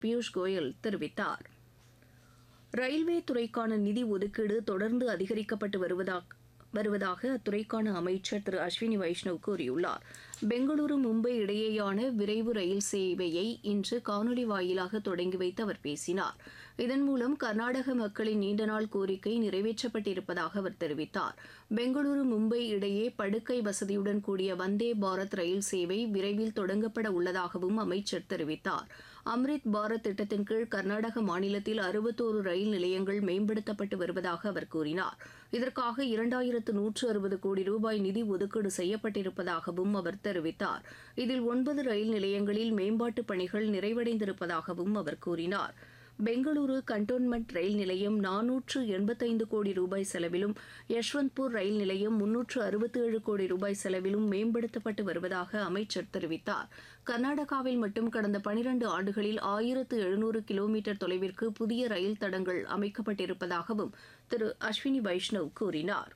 பியூஷ் கோயல் தெரிவித்தார் ரயில்வே துறைக்கான நிதி ஒதுக்கீடு தொடர்ந்து அதிகரிக்கப்பட்டு வருவதாக வருவதாக அத்துறைக்கான அமைச்சர் திரு அஸ்வினி வைஷ்ணவ் கூறியுள்ளார் பெங்களூரு மும்பை இடையேயான விரைவு ரயில் சேவையை இன்று காணொலி வாயிலாக தொடங்கி வைத்து அவர் பேசினார் இதன் மூலம் கர்நாடக மக்களின் நீண்டநாள் கோரிக்கை நிறைவேற்றப்பட்டிருப்பதாக அவர் தெரிவித்தார் பெங்களூரு மும்பை இடையே படுக்கை வசதியுடன் கூடிய வந்தே பாரத் ரயில் சேவை விரைவில் தொடங்கப்பட உள்ளதாகவும் அமைச்சர் தெரிவித்தார் அம்ரித் பாரத் திட்டத்தின் கீழ் கர்நாடக மாநிலத்தில் அறுபத்தோரு ரயில் நிலையங்கள் மேம்படுத்தப்பட்டு வருவதாக அவர் கூறினார் இதற்காக இரண்டாயிரத்து நூற்று அறுபது கோடி ரூபாய் நிதி ஒதுக்கீடு செய்யப்பட்டிருப்பதாகவும் அவர் தெரிவித்தார் இதில் ஒன்பது ரயில் நிலையங்களில் மேம்பாட்டுப் பணிகள் நிறைவடைந்திருப்பதாகவும் அவர் கூறினார் பெங்களூரு கண்டோன்மெண்ட் ரயில் நிலையம் நானூற்று எண்பத்தைந்து கோடி ரூபாய் செலவிலும் யஷ்வந்த்பூர் ரயில் நிலையம் முன்னூற்று அறுபத்தேழு கோடி ரூபாய் செலவிலும் மேம்படுத்தப்பட்டு வருவதாக அமைச்சர் தெரிவித்தார் கர்நாடகாவில் மட்டும் கடந்த பனிரண்டு ஆண்டுகளில் ஆயிரத்து எழுநூறு கிலோமீட்டர் தொலைவிற்கு புதிய ரயில் தடங்கள் அமைக்கப்பட்டிருப்பதாகவும் திரு அஸ்வினி வைஷ்ணவ் கூறினார்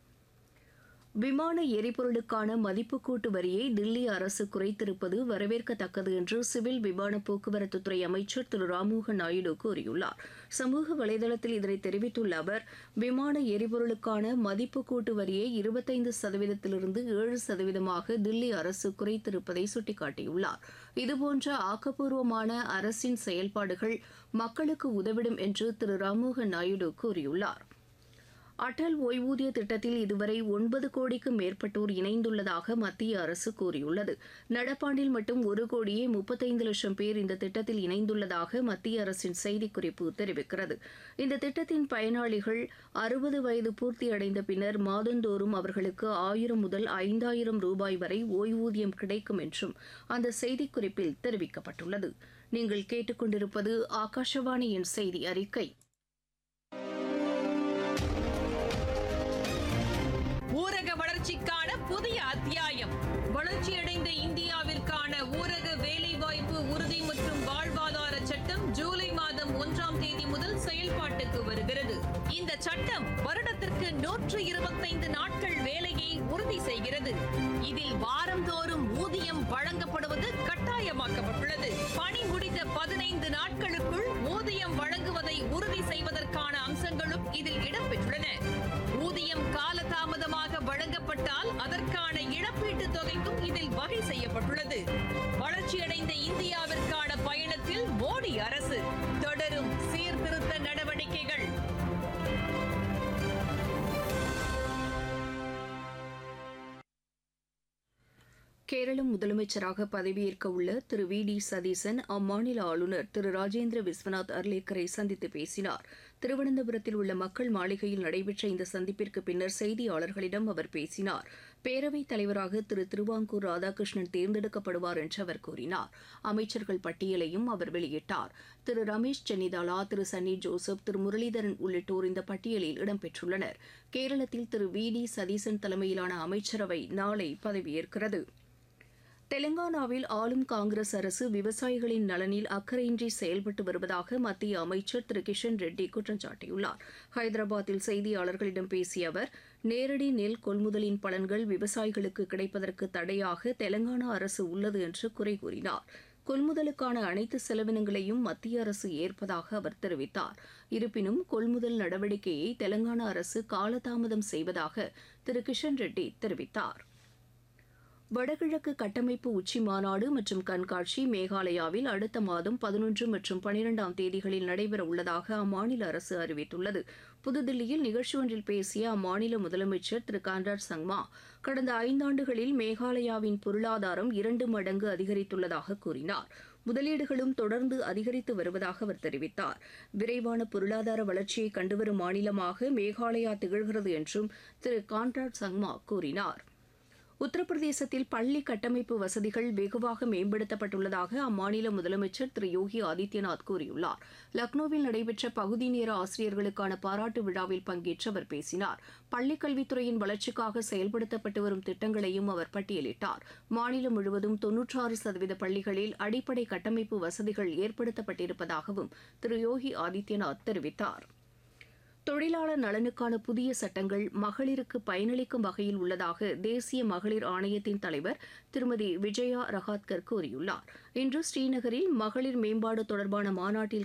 விமான எரிபொருளுக்கான மதிப்பு கூட்டு வரியை தில்லி அரசு குறைத்திருப்பது வரவேற்கத்தக்கது என்று சிவில் விமான போக்குவரத்துத்துறை அமைச்சர் திரு ராம்மோகன் நாயுடு கூறியுள்ளார் சமூக வலைதளத்தில் இதனை தெரிவித்துள்ள அவர் விமான எரிபொருளுக்கான மதிப்பு கூட்டு வரியை இருபத்தைந்து சதவீதத்திலிருந்து ஏழு சதவீதமாக தில்லி அரசு குறைத்திருப்பதை சுட்டிக்காட்டியுள்ளார் இதுபோன்ற ஆக்கப்பூர்வமான அரசின் செயல்பாடுகள் மக்களுக்கு உதவிடும் என்று திரு ராம்மோகன் நாயுடு கூறியுள்ளார் அடல் ஓய்வூதிய திட்டத்தில் இதுவரை ஒன்பது கோடிக்கும் மேற்பட்டோர் இணைந்துள்ளதாக மத்திய அரசு கூறியுள்ளது நடப்பாண்டில் மட்டும் ஒரு கோடியே முப்பத்தைந்து லட்சம் பேர் இந்த திட்டத்தில் இணைந்துள்ளதாக மத்திய அரசின் செய்திக்குறிப்பு தெரிவிக்கிறது இந்த திட்டத்தின் பயனாளிகள் அறுபது வயது பூர்த்தியடைந்த பின்னர் மாதந்தோறும் அவர்களுக்கு ஆயிரம் முதல் ஐந்தாயிரம் ரூபாய் வரை ஓய்வூதியம் கிடைக்கும் என்றும் அந்த செய்திக்குறிப்பில் தெரிவிக்கப்பட்டுள்ளது நீங்கள் கேட்டுக்கொண்டிருப்பது ஆகாஷவாணியின் செய்தி அறிக்கை ஊரக வளர்ச்சிக்கான புதிய அத்தியாயம் வளர்ச்சியடைந்த இந்தியாவிற்கான ஊரக வேலைவாய்ப்பு உறுதி மற்றும் வாழ்வாதார சட்டம் ஜூலை மாதம் ஒன்றாம் தேதி முதல் செயல்பாட்டுக்கு வருகிறது இந்த சட்டம் வருடத்திற்கு நூற்று இருபத்தைந்து நாட்கள் வேலையை உறுதி செய்கிறது இதில் வாரந்தோறும் ஊதியம் வழங்கப்படுவது கட்டாயமாக்கப்பட்டுள்ளது பணி முடிந்த பதினைந்து நாட்களுக்குள் ஊதியம் வழங்குவதை உறுதி செய்வதற்கான அம்சங்களும் இதில் இடம்பெற்றுள்ளன ஊதியம் காலதாமதமாக வழங்கப்பட்டால் அதற்கான இழப்பீட்டுத் தொகைக்கும் இதில் வகை செய்யப்பட்டுள்ளது வளர்ச்சியடைந்த இந்தியாவிற்கான பயணத்தில் மோடி அரசு தொடரும் சீர்திருத்த நடவடிக்கைகள் கேரள முதலமைச்சராக பதவியேற்க உள்ள திரு வி டி சதீசன் அம்மாநில ஆளுநர் திரு ராஜேந்திர விஸ்வநாத் அர்லேக்கரை சந்தித்து பேசினார் திருவனந்தபுரத்தில் உள்ள மக்கள் மாளிகையில் நடைபெற்ற இந்த சந்திப்பிற்கு பின்னர் செய்தியாளர்களிடம் அவர் பேசினார் பேரவைத் தலைவராக திரு திருவாங்கூர் ராதாகிருஷ்ணன் தேர்ந்தெடுக்கப்படுவார் என்று அவர் கூறினார் அமைச்சர்கள் பட்டியலையும் அவர் வெளியிட்டார் திரு ரமேஷ் சென்னிதாலா திரு சன்னி ஜோசப் திரு முரளிதரன் உள்ளிட்டோர் இந்த பட்டியலில் இடம்பெற்றுள்ளனர் கேரளத்தில் திரு வி டி சதீசன் தலைமையிலான அமைச்சரவை நாளை பதவியேற்கிறது தெலங்கானாவில் ஆளும் காங்கிரஸ் அரசு விவசாயிகளின் நலனில் அக்கறையின்றி செயல்பட்டு வருவதாக மத்திய அமைச்சர் திரு கிஷன் ரெட்டி குற்றம் சாட்டியுள்ளார் ஹைதராபாத்தில் செய்தியாளர்களிடம் பேசிய அவர் நேரடி நெல் கொள்முதலின் பலன்கள் விவசாயிகளுக்கு கிடைப்பதற்கு தடையாக தெலங்கானா அரசு உள்ளது என்று குறை கூறினார் கொள்முதலுக்கான அனைத்து செலவினங்களையும் மத்திய அரசு ஏற்பதாக அவர் தெரிவித்தார் இருப்பினும் கொள்முதல் நடவடிக்கையை தெலங்கானா அரசு காலதாமதம் செய்வதாக திரு கிஷன் ரெட்டி தெரிவித்தார் வடகிழக்கு கட்டமைப்பு உச்சி மாநாடு மற்றும் கண்காட்சி மேகாலயாவில் அடுத்த மாதம் பதினொன்று மற்றும் பனிரெண்டாம் தேதிகளில் நடைபெற உள்ளதாக அம்மாநில அரசு அறிவித்துள்ளது புதுதில்லியில் நிகழ்ச்சி ஒன்றில் பேசிய அம்மாநில முதலமைச்சர் திரு கான்ராட் சங்மா கடந்த ஐந்தாண்டுகளில் மேகாலயாவின் பொருளாதாரம் இரண்டு மடங்கு அதிகரித்துள்ளதாக கூறினார் முதலீடுகளும் தொடர்ந்து அதிகரித்து வருவதாக அவர் தெரிவித்தார் விரைவான பொருளாதார வளர்ச்சியை கண்டுவரும் மாநிலமாக மேகாலயா திகழ்கிறது என்றும் திரு கான்ராட் சங்மா கூறினார் உத்தரப்பிரதேசத்தில் பள்ளி கட்டமைப்பு வசதிகள் வெகுவாக மேம்படுத்தப்பட்டுள்ளதாக அம்மாநில முதலமைச்சர் திரு யோகி ஆதித்யநாத் கூறியுள்ளார் லக்னோவில் நடைபெற்ற பகுதி நேர ஆசிரியர்களுக்கான பாராட்டு விழாவில் பங்கேற்று அவர் பேசினார் பள்ளிக் கல்வித்துறையின் வளர்ச்சிக்காக செயல்படுத்தப்பட்டு வரும் திட்டங்களையும் அவர் பட்டியலிட்டார் மாநிலம் முழுவதும் தொன்னூற்றாறு சதவீத பள்ளிகளில் அடிப்படை கட்டமைப்பு வசதிகள் ஏற்படுத்தப்பட்டிருப்பதாகவும் திரு யோகி ஆதித்யநாத் தெரிவித்தார் தொழிலாளர் நலனுக்கான புதிய சட்டங்கள் மகளிருக்கு பயனளிக்கும் வகையில் உள்ளதாக தேசிய மகளிர் ஆணையத்தின் தலைவர் திருமதி விஜயா ரஹாத்கர் கூறியுள்ளார் இன்று ஸ்ரீநகரில் மகளிர் மேம்பாடு தொடர்பான மாநாட்டில்